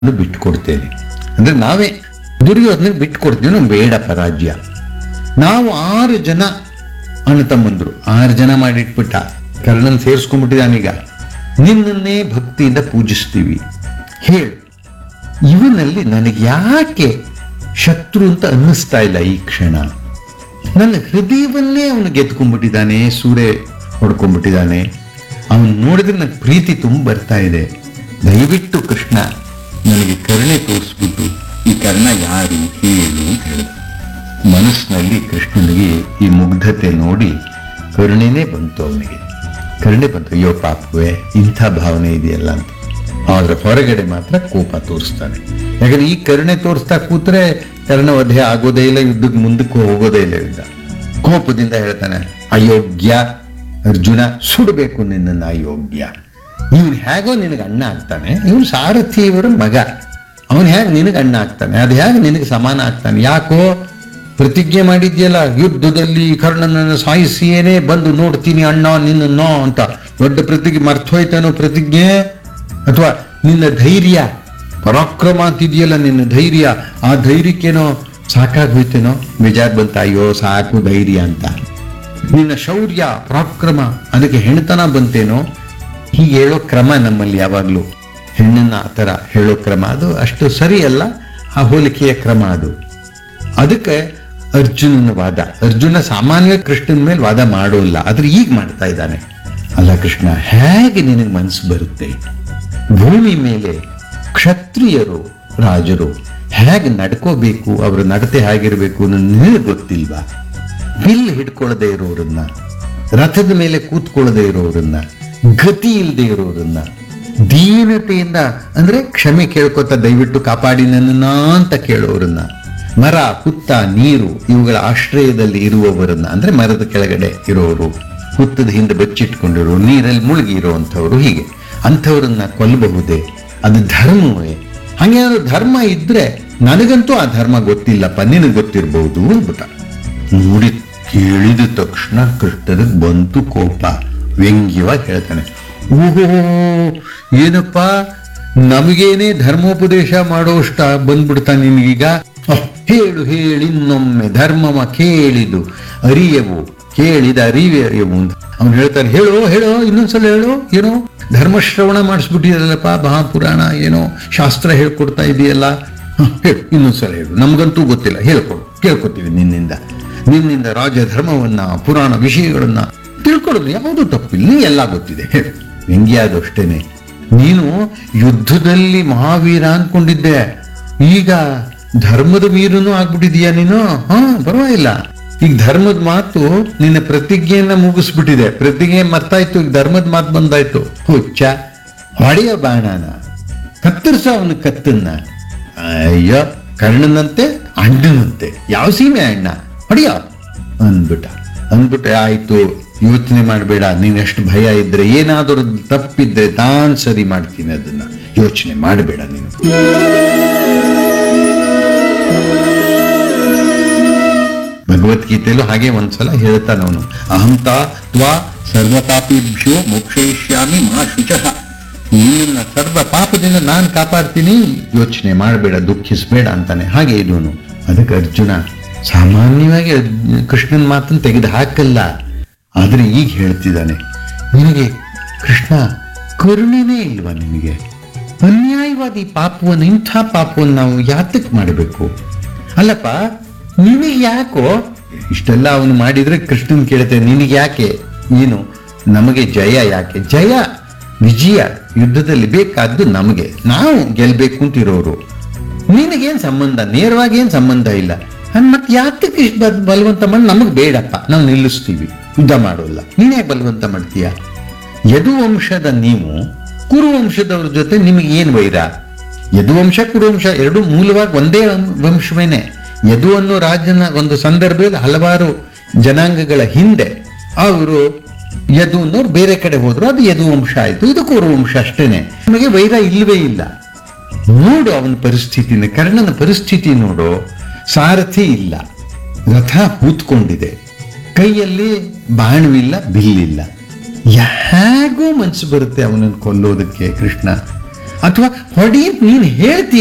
ದುರ್ಯೋಧನ ಬಿಟ್ಕೊಡ್ತೇನೆ ಅಂದ್ರೆ ನಾವೇ ದುರ್ಯೋಧನ ಬಿಟ್ಕೊಡ್ತೀವಿ ನಮ್ಗೆ ಬೇಡಪ್ಪ ರಾಜ್ಯ ನಾವು ಆರು ಜನ ಅಣ್ಣ ತಮ್ಮಂದ್ರು ಆರು ಜನ ಮಾಡಿಟ್ಬಿಟ್ಟ ಕರ್ಣನ್ ಸೇರಿಸ್ಕೊಂಡ್ಬಿಟ್ಟಿದಾನೀಗ ನಿನ್ನನ್ನೇ ಭಕ್ತಿಯಿಂದ ಪೂಜಿಸ್ತೀವಿ ಹೇಳು ಇವನಲ್ಲಿ ನನಗೆ ಯಾಕೆ ಶತ್ರು ಅಂತ ಅನ್ನಿಸ್ತಾ ಇಲ್ಲ ಈ ಕ್ಷಣ ನನ್ನ ಹೃದಯವನ್ನೇ ಅವನು ಗೆದ್ಕೊಂಡ್ಬಿಟ್ಟಿದ್ದಾನೆ ಸೂರೆ ಹೊಡ್ಕೊಂಡ್ಬಿಟ್ಟಿದ್ದಾನೆ ಅವನು ನೋಡಿದ್ರೆ ನನಗೆ ಪ್ರೀತಿ ತುಂಬ ಬರ್ತಾ ಇದೆ ದಯವಿಟ್ಟು ಕೃಷ್ಣ ನನಗೆ ಕರುಣೆ ತೋರಿಸ್ಬಿಟ್ಟು ಈ ಕರ್ಣ ಯಾರು ಹೇಳು ಅಂತ ಹೇಳಿದ ಮನಸ್ಸಿನಲ್ಲಿ ಕೃಷ್ಣನಿಗೆ ಈ ಮುಗ್ಧತೆ ನೋಡಿ ಕರುಣೆನೇ ಬಂತು ಅವನಿಗೆ ಕರುಣೆ ಬಂತು ಅಯ್ಯೋ ಪಾಪವೇ ಇಂಥ ಭಾವನೆ ಇದೆಯಲ್ಲ ಅಂತ ಆದ್ರೆ ಹೊರಗಡೆ ಮಾತ್ರ ಕೋಪ ತೋರಿಸ್ತಾನೆ ಯಾಕಂದ್ರೆ ಈ ಕರುಣೆ ತೋರಿಸ್ತಾ ಕೂತ್ರೆ ಕರ್ಣ ವಧೆ ಆಗೋದೇ ಇಲ್ಲ ಯುದ್ಧಕ್ಕೆ ಮುಂದಕ್ಕೆ ಹೋಗೋದೇ ಇಲ್ಲ ಯುದ್ಧ ಕೋಪದಿಂದ ಹೇಳ್ತಾನೆ ಅಯೋಗ್ಯ ಅರ್ಜುನ ಸುಡಬೇಕು ನಿನ್ನನ್ನು ಅಯೋಗ್ಯ ಇವನು ಹೇಗೋ ನಿನಗೆ ಅಣ್ಣ ಆಗ್ತಾನೆ ಇವನು ಸಾರಥಿ ಇವರ ಮಗ ಅವನು ಹೇಗೆ ನಿನಗೆ ಅಣ್ಣ ಆಗ್ತಾನೆ ಅದು ಹೇಗೆ ನಿನಗೆ ಸಮಾನ ಆಗ್ತಾನೆ ಯಾಕೋ ಪ್ರತಿಜ್ಞೆ ಮಾಡಿದ್ಯಲ್ಲ ಯುದ್ಧದಲ್ಲಿ ಕರ್ಣನನ್ನು ಸಾಯಿಸಿಯೇನೆ ಬಂದು ನೋಡ್ತೀನಿ ಅಣ್ಣ ನಿನ್ನನ್ನೋ ಅಂತ ದೊಡ್ಡ ಪ್ರತಿಜ್ಞೆ ಮರ್ತೋಯ್ತಾನೋ ಪ್ರತಿಜ್ಞೆ ಅಥವಾ ನಿನ್ನ ಧೈರ್ಯ ಪರಾಕ್ರಮ ಅಂತಿದೆಯಲ್ಲ ನಿನ್ನ ಧೈರ್ಯ ಆ ಧೈರ್ಯಕ್ಕೇನೋ ಸಾಕಾಗೋಯ್ತೇನೋ ಬೇಜಾರ್ ಬಂತ ಅಯ್ಯೋ ಸಾಕು ಧೈರ್ಯ ಅಂತ ನಿನ್ನ ಶೌರ್ಯ ಪರಾಕ್ರಮ ಅದಕ್ಕೆ ಹೆಣ್ತನ ಬಂತೇನೋ ಹೀಗೆ ಹೇಳೋ ಕ್ರಮ ನಮ್ಮಲ್ಲಿ ಯಾವಾಗಲೂ ಹೆಣ್ಣನ್ನ ಆ ಥರ ಹೇಳೋ ಕ್ರಮ ಅದು ಅಷ್ಟು ಸರಿಯಲ್ಲ ಆ ಹೋಲಿಕೆಯ ಕ್ರಮ ಅದು ಅದಕ್ಕೆ ಅರ್ಜುನನ ವಾದ ಅರ್ಜುನ ಸಾಮಾನ್ಯ ಕೃಷ್ಣನ ಮೇಲೆ ವಾದ ಮಾಡೋಲ್ಲ ಆದ್ರೆ ಈಗ ಮಾಡ್ತಾ ಇದ್ದಾನೆ ಅಲ್ಲ ಕೃಷ್ಣ ಹೇಗೆ ನಿನಗೆ ಮನಸ್ಸು ಬರುತ್ತೆ ಭೂಮಿ ಮೇಲೆ ಕ್ಷತ್ರಿಯರು ರಾಜರು ಹೇಗೆ ನಡ್ಕೋಬೇಕು ಅವರ ನಡತೆ ಹೇಗಿರಬೇಕು ನಿನಗೆ ಗೊತ್ತಿಲ್ವಾ ಬಿಲ್ ಹಿಡ್ಕೊಳ್ಳದೆ ಇರೋರನ್ನ ರಥದ ಮೇಲೆ ಕೂತ್ಕೊಳ್ಳದೆ ಇರೋರನ್ನ ಗತಿ ಇಲ್ಲದೆ ಇರೋರನ್ನ ದೀನತೆಯಿಂದ ಅಂದ್ರೆ ಕ್ಷಮೆ ಕೇಳ್ಕೊತ ದಯವಿಟ್ಟು ಕಾಪಾಡಿ ನನ್ನನ್ನ ಅಂತ ಕೇಳೋರನ್ನ ಮರ ಹುತ್ತ ನೀರು ಇವುಗಳ ಆಶ್ರಯದಲ್ಲಿ ಇರುವವರನ್ನ ಅಂದ್ರೆ ಮರದ ಕೆಳಗಡೆ ಇರೋರು ಹುತ್ತದ ಹಿಂದೆ ಬಚ್ಚಿಟ್ಕೊಂಡಿರೋ ನೀರಲ್ಲಿ ಮುಳುಗಿ ಇರುವಂಥವ್ರು ಹೀಗೆ ಅಂಥವ್ರನ್ನ ಕೊಲ್ಲಬಹುದೇ ಅದು ಧರ್ಮವೇ ಹಂಗೇನಾದ್ರು ಧರ್ಮ ಇದ್ರೆ ನನಗಂತೂ ಆ ಧರ್ಮ ಗೊತ್ತಿಲ್ಲಪ್ಪ ನಿನಗೆ ಗೊತ್ತಿರಬಹುದು ಅಂದ್ಬಿಟ್ಟ ನೋಡಿ ಕೇಳಿದ ತಕ್ಷಣ ಕೃಷ್ಣನಿಗೆ ಬಂತು ಕೋಪ ವ್ಯಂಗ್ಯವಾಗಿ ಹೇಳ್ತಾನೆ ಓಹೋ ಏನಪ್ಪ ನಮಗೇನೆ ಧರ್ಮೋಪದೇಶ ಮಾಡೋಷ್ಟ ಬಂದ್ಬಿಡ್ತಾ ನಿನಗೀಗ ಅಹ್, ಹೇಳು ಹೇಳಿ ಇನ್ನೊಮ್ಮೆ ಧರ್ಮವ ಕೇಳಿದು ಅರಿಯವು ಕೇಳಿದ ಅರಿವೆಯವು ಅಂತ ಅವನು ಹೇಳ್ತಾನೆ ಹೇಳೋ ಹೇಳೋ ಇನ್ನೊಂದ್ಸಲ ಹೇಳೋ ಏನೋ ಧರ್ಮಶ್ರವಣ ಮಾಡಿಸ್ಬಿಟ್ಟಿದಲ್ಲಪ್ಪ ಮಹಾಪುರಾಣ ಏನೋ ಶಾಸ್ತ್ರ ಹೇಳ್ಕೊಡ್ತಾ ಇದೆಯಲ್ಲ ಹ, ಹೇಳು ಇನ್ನೊಂದ್ಸಲ ಹೇಳು ನಮ್ಗಂತೂ ಗೊತ್ತಿಲ್ಲ ಹೇಳ್ಕೊಡು ಕೇಳ್ಕೊತೀವಿ ನಿನ್ನಿಂದ ನಿನ್ನಿಂದ ರಾಜಧರ್ಮವನ್ನ ಪುರಾಣ ವಿಷಯಗಳನ್ನ ತಿಳ್ಕೊಳ್ಳೋದು ಯಾವುದು ತಪ್ಪಿಲ್ಲ ನೀ ಎಲ್ಲ ಗೊತ್ತಿದೆ ಹೇಳು ವ್ಯಂಗ್ಯ ಅದು ಅಷ್ಟೇನೆ ನೀನು ಯುದ್ಧದಲ್ಲಿ ಮಹಾವೀರ ಅನ್ಕೊಂಡಿದ್ದೆ ಈಗ ಧರ್ಮದ ವೀರನೂ ಆಗ್ಬಿಟ್ಟಿದೀಯ ನೀನು ಹಾ ಪರವಾಗಿಲ್ಲ ಈಗ ಧರ್ಮದ ಮಾತು ನಿನ್ನ ಪ್ರತಿಜ್ಞೆಯನ್ನ ಮುಗಿಸ್ಬಿಟ್ಟಿದೆ ಪ್ರತಿಜ್ಞೆ ಮರ್ತಾಯ್ತು ಈಗ ಧರ್ಮದ ಮಾತು ಬಂದಾಯ್ತು ಹುಚ್ಚ ಹೊಡೆಯ ಬಾಣನ ಕತ್ತರಿಸ ಅವನ ಕತ್ತನ್ನ ಅಯ್ಯೋ ಕರ್ಣನಂತೆ ಅಣ್ಣನಂತೆ ಯಾವ ಸೀಮೆ ಅಣ್ಣ ಹೊಡಿಯ ಅಂದ್ಬಿಟ್ಟ ಅಂದ್ಬಿಟ್ಟೆ ಆಯ್ತು ಯೋಚನೆ ಮಾಡಬೇಡ ನೀನ್ ಎಷ್ಟು ಭಯ ಇದ್ರೆ ಏನಾದರೂ ತಪ್ಪಿದ್ರೆ ತಾನ್ ಸರಿ ಮಾಡ್ತೀನಿ ಅದನ್ನ ಯೋಚನೆ ಮಾಡಬೇಡ ನೀನು ಭಗವದ್ಗೀತೆಯಲ್ಲೂ ಹಾಗೆ ಒಂದ್ಸಲ ಹೇಳ್ತಾನೆ ಅವನು ಅಹಂತ ತ್ವಾ ಸರ್ವಪಾಪಿಭ್ಯೋ ಮೋಕ್ಷಯಿಷ್ಯಾಮಿ ಮಾ ಶುಚಃ ನಿನ್ನ ಸರ್ವ ಪಾಪದಿಂದ ನಾನು ಕಾಪಾಡ್ತೀನಿ ಯೋಚನೆ ಮಾಡಬೇಡ ದುಃಖಿಸಬೇಡ ಅಂತಾನೆ ಹಾಗೆ ಇದೂನು ಅದಕ್ಕೆ ಅರ್ಜುನ ಸಾಮಾನ್ಯವಾಗಿ ಅರ್ಜುನ- ಕೃಷ್ಣನ ಮಾತನ್ನು ತೆಗೆದು ಹಾಕಲ್ಲ ಆದ್ರೆ ಈಗ ಹೇಳ್ತಿದ್ದಾನೆ ನಿನಗೆ ಕೃಷ್ಣ ಕರುಣೆನೇ ಇಲ್ವಾ ನಿನಗೆ ಅನ್ಯಾಯವಾದ ಈ ಪಾಪವನ್ನು ಇಂಥ ಪಾಪವನ್ನು ನಾವು ಯಾತಕ್ಕೆ ಮಾಡಬೇಕು ಅಲ್ಲಪ್ಪ ನಿನಗೆ ಯಾಕೋ ಇಷ್ಟೆಲ್ಲ ಅವನು ಮಾಡಿದ್ರೆ ಕೃಷ್ಣನ್ ಕೇಳುತ್ತೆ ನಿನಗೆ ಯಾಕೆ ಏನು ನಮಗೆ ಜಯ ಯಾಕೆ ಜಯ ವಿಜಯ ಯುದ್ಧದಲ್ಲಿ ಬೇಕಾದ್ದು ನಮಗೆ ನಾವು ಗೆಲ್ಬೇಕು ಅಂತಿರೋರು ನಿನಗೇನ್ ಸಂಬಂಧ ನೇರವಾಗಿ ಏನ್ ಸಂಬಂಧ ಇಲ್ಲ ಅನ್ ಮತ್ತೆ ಯಾತಕ್ಕೆ ಇಷ್ಟು ಬ- ಬಲವಂತ ಮಾಡಿ ನಮಗೆ ಬೇಡಪ್ಪ ನಾವು ನಿಲ್ಲಿಸ್ತೀವಿ ಯುದ್ಧ ಮಾಡೋಲ್ಲ ನೀನೇ ಬಲವಂತ ಮಾಡ್ತೀಯ ಯದುವಂಶದ ನೀವು ಕುರುವಂಶದವ್ರ ಜೊತೆ ನಿಮಗೆ ಏನ್ ವೈರ ಯದುವಂಶ ಕುರುವಂಶ ಎರಡು ಮೂಲವಾಗಿ ಒಂದೇ ವಂಶ- ವಂಶವೇನೆ ಯದು ಅನ್ನೋ ರಾಜನ ಒಂದು ಸಂದರ್ಭದಲ್ಲಿ ಹಲವಾರು ಜನಾಂಗಗಳ ಹಿಂದೆ ಅವರು ಯದು ಅನ್ನೋರು ಬೇರೆ ಕಡೆ ಹೋದ್ರು ಅದು ಯದುವಂಶ ಆಯ್ತು ಇದು ಕುರುವಂಶ ಅಷ್ಟೇನೆ ನಮಗೆ ವೈರ ಇಲ್ಲವೇ ಇಲ್ಲ ನೋಡು ಅವನ ಪರಿಸ್ಥಿತಿನ ಕರ್ಣನ ಪರಿಸ್ಥಿತಿ ನೋಡು ಸಾರಥಿ ಇಲ್ಲ ರಥ ಹೂತ್ಕೊಂಡಿದೆ ಕೈಯಲ್ಲಿ ಬಾಣವಿಲ್ಲ ಬಿಲ್ಲಿಲ್ಲ ಹೇಗೋ ಮನ್ಸು ಬರುತ್ತೆ ಅವನನ್ನು ಕೊಲ್ಲೋದಕ್ಕೆ ಕೃಷ್ಣ ಅಥವಾ ಹೊಡಿ ನೀನು ಹೇಳ್ತಿ